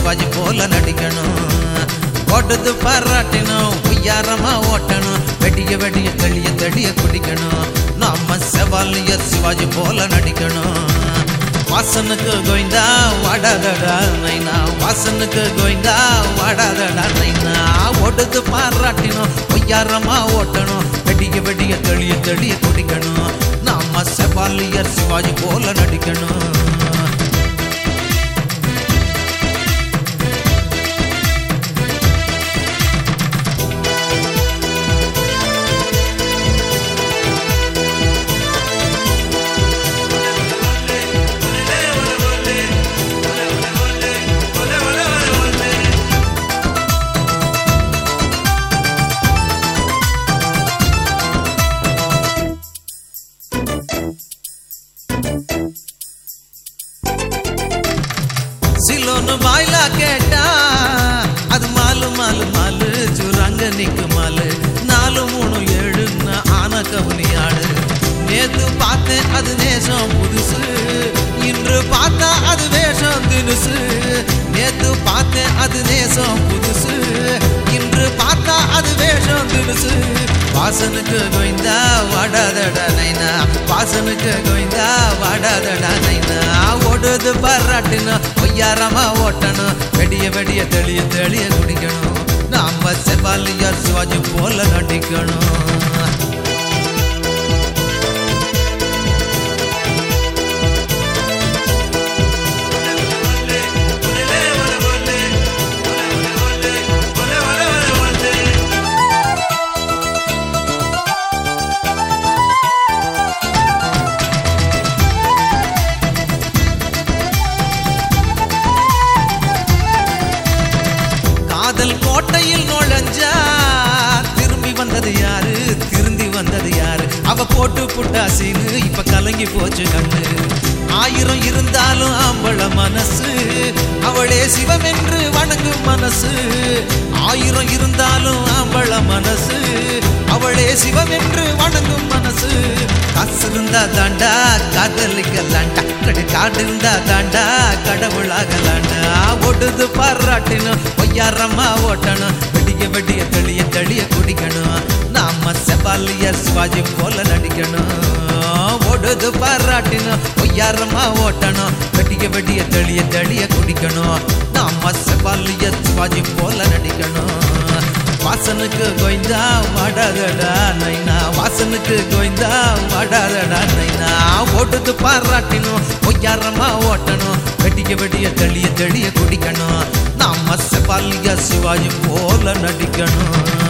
சிவாஜி போல நடிக்கணும் ஓட்டது பாராட்டணும் உய்யாரமா ஓட்டணும் வெடிய வெடிய தெளிய தெளிய குடிக்கணும் நம்ம செவாலிய சிவாஜி போல நடிக்கணும் வாசனுக்கு கோய்ந்தா வாடாதடா நைனா வாசனுக்கு கோய்ந்தா வாடாதடா நைனா ஓடுது பாராட்டினோம் பொய்யாரமா ஓட்டணும் வெடிய வெடிய தெளிய தெளிய குடிக்கணும் நாம செவாலியர் சிவாஜி போல நடிக்கணும் சிலோன்னு வாயிலா கேட்டா அது மாலு மாலு மாலு சுரங்க நிக்கு மாலு நாலு மூணு ஏழுன்னு ஆன கவுனி ஆடு நேத்து பார்த்தேன் அது நேசம் புதுசு இன்று பார்த்தா அது வேஷம் தினுசு நேத்து பார்த்தேன் அது நேசம் புதுசு இன்று பார்த்தா அது வேஷம் தினுசு வாசனுக்கு கோய்ந்தா வாடாதடா நைனா வாசனுக்கு கோய்ந்தா வாடாதடா நைனா ஓடுது பாராட்டணும் ஒய்யாரமா ஓட்டணும் வெடிய வெடிய தெளிய தெளிய குடிக்கணும் நாம செவாலியார் சிவாஜி போல நடிக்கணும் காதல் கோட்டையில் நுழைஞ்சா திரும்பி வந்தது யாரு திருந்தி வந்தது யாரு அவ போட்டு புட்டா சீனு இப்ப கலங்கி போச்சு கண்ணு ஆயிரம் இருந்தாலும் ஆம்பள மனசு அவளே சிவம் என்று வணங்கும் மனசு ஆயிரம் இருந்தாலும் ஆம்பள மனசு அவளே சிவம் என்று வணங்கும் மனசு காசு இருந்தா தாண்டா காதலிக்கலாண்டா கடை காடு இருந்தா தாண்டா கடவுளாகலாண்டா ஓடுது பாராட்டணும் ஒய்யாரமா ஓட்டணும் வெடிய வெடிய தெளிய தெளிய குடிக்கணும் நாம செபாலியர் சிவாஜி போல நடிக்கணும் ஓடுது பாராட்டணும் ஒய்யாரமா ஓட்டணும் வெடிய வெடிய தெளிய தெளிய குடிக்கணும் நாம செபாலியர் சிவாஜி போல நடிக்கணும் வாசனுக்கு கோய்ந்தா வாடாதடா நைனா வாசனுக்கு கோய்ந்தா வாடாதடா நைனா ஓட்டுது பாராட்டினோம் பொய்யாரமா ஓட்டணும் வெடிய வெடிய தெளிய தெளிய குடிக்கணும் நாம செபாலியா சிவாஜி போல நடிக்கணும்